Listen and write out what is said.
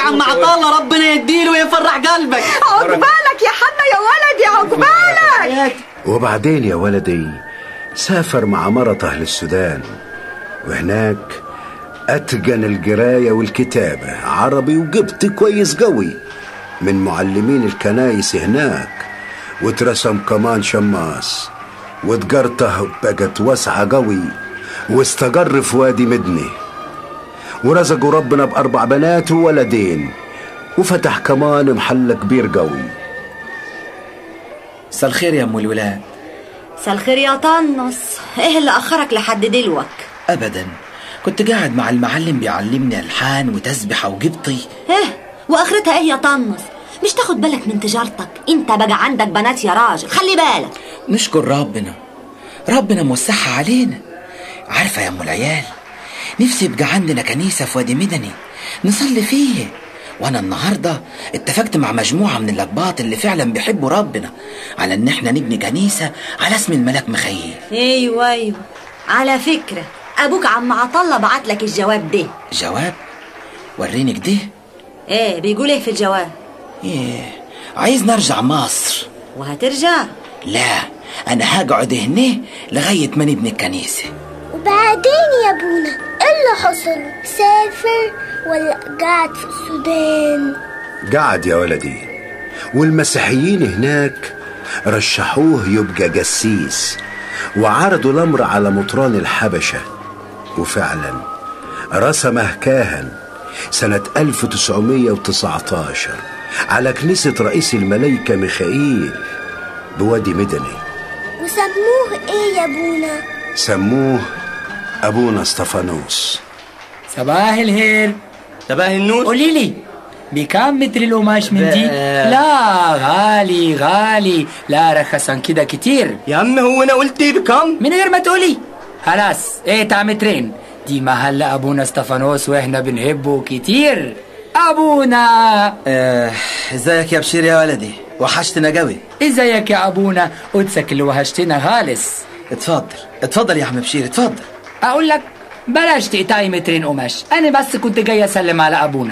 عم عطالة ربنا يديله ويفرح قلبك عقبالك يا حنا يا ولدي عقبالك وبعدين يا ولدي سافر مع مرته للسودان وهناك أتقن القراية والكتابة عربي وقبطي كويس قوي من معلمين الكنايس هناك واترسم كمان شماس وتجارته بقت واسعة قوي واستقر في وادي مدني ورزقوا ربنا بأربع بنات وولدين وفتح كمان محل كبير قوي مساء الخير يا ام الولاد مساء الخير يا طنس ايه اللي اخرك لحد دلوك ابدا كنت قاعد مع المعلم بيعلمني الحان وتسبحه وقبطي ايه واخرتها ايه يا طنس مش تاخد بالك من تجارتك انت بقى عندك بنات يا راجل خلي بالك نشكر ربنا ربنا موسعها علينا عارفه يا ام العيال نفسي يبقى عندنا كنيسه في وادي مدني نصلي فيه وانا النهارده اتفقت مع مجموعه من الاقباط اللي فعلا بيحبوا ربنا على ان احنا نبني كنيسه على اسم الملاك مخيل ايوه ايوه على فكرة ابوك عم عطلة بعت لك الجواب ده جواب وريني كده ايه بيقول ايه في الجواب ايه عايز نرجع مصر وهترجع لا انا هقعد هنا لغايه ما نبني الكنيسه وبعدين يا ابونا ايه اللي حصل سافر ولا قاعد في السودان قعد يا ولدي والمسيحيين هناك رشحوه يبقى جسيس وعرضوا الأمر على مطران الحبشة وفعلا رسمه كاهن سنة 1919 على كنيسة رئيس الملايكة ميخائيل بوادي مدني وسموه ايه يا ابونا سموه أبونا استفانوس صباح الخير تباه النور قولي لي بكام متر القماش من دي؟ بقى- لا غالي غالي لا رخصا كده كتير يا عم هو انا قلت بكم من غير ما تقولي خلاص ايه تاع مترين دي محل ابونا استفانوس واحنا بنحبه كتير ابونا آه، ازيك يا بشير يا ولدي وحشتنا قوي ازيك يا ابونا قدسك اللي وحشتنا خالص اتفضل اتفضل يا عم بشير اتفضل اقول لك بلاش تقطعي مترين قماش انا بس كنت جاي اسلم على ابونا